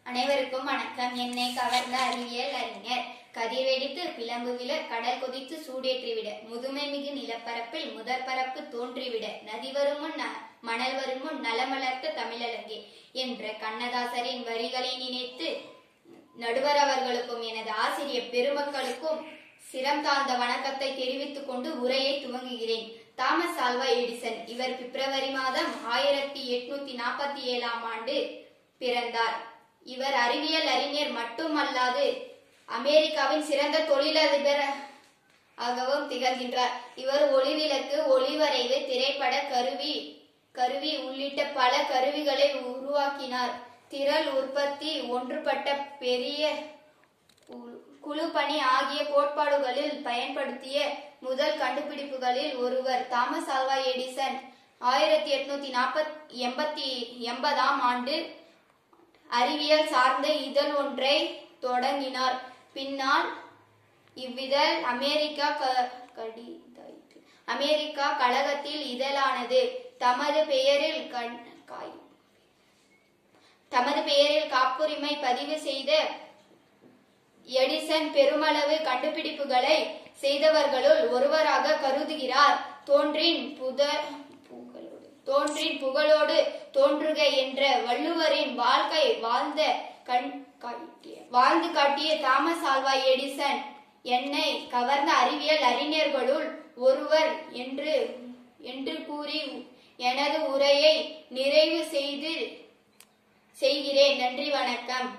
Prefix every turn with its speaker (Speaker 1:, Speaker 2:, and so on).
Speaker 1: அனைவருக்கும் வணக்கம் என்னை கவர்ந்த அறிவியல் அறிஞர் கதிர்வெடித்து பிளம்புவில கடல் கொதித்து சூடேற்றிவிட முதுமை மிகு நிலப்பரப்பில் முதற் பரப்பு தோன்றிவிட நதி வருமுன் ந- மணல் வருமுன் நலமலர்த்த தமிழலங்கே என்ற கண்ணதாசரின் வரிகளை நினைத்து நடுவர் அவர்களுக்கும் எனது ஆசிரியர் பெருமக்களுக்கும் சிரம் தாழ்ந்த வணக்கத்தை தெரிவித்துக் கொண்டு உரையை துவங்குகிறேன் தாமஸ் ஆல்வா எடிசன் இவர் பிப்ரவரி மாதம் ஆயிரத்தி எட்நூத்தி நாற்பத்தி ஏழாம் ஆண்டு பிறந்தார் இவர் அறிவியல் அறிஞர் மட்டுமல்லாது அமெரிக்காவின் சிறந்த தொழிலதிபர் ஆகவும் திகழ்கின்றார் இவர் ஒளிவிளக்கு ஒளிவரைவு திரைப்பட கருவி கருவி உள்ளிட்ட பல கருவிகளை உருவாக்கினார் திரள் உற்பத்தி ஒன்றுபட்ட பெரிய கு- குழுப்பணி ஆகிய கோட்பாடுகளில் பயன்படுத்திய முதல் கண்டுபிடிப்புகளில் ஒருவர் தாமஸ் ஆல்வா எடிசன் ஆயிரத்தி எட்நூத்தி நாற்பத் எண்பத்தி எண்பதாம் ஆண்டு அறிவியல் சார்ந்த இதழ் ஒன்றை தொடங்கினார் பின்னால் இவ்விதழ் அமெரிக்கா க- கடிதாயிற்று. அமெரிக்கா கழகத்தில் இதழானது தமது பெயரில் கண் காய் தமது பெயரில் காப்புரிமை பதிவு செய்த எடிசன் பெருமளவு கண்டுபிடிப்புகளை செய்தவர்களுள் ஒருவராக கருதுகிறார் தோன்றின் புத புகழோடு தோன்றின் புகழோடு தோன்றுக என்ற வள்ளுவரின் வாழ்க்கை வாழ்ந்த கண் காட்டிய வாழ்ந்து காட்டிய தாமஸ் ஆல்வா எடிசன் என்னை கவர்ந்த அறிவியல் அறிஞர்களுள் ஒருவர் என்று என்று கூறி எனது உரையை நிறைவு செய்து செய்கிறேன் நன்றி வணக்கம்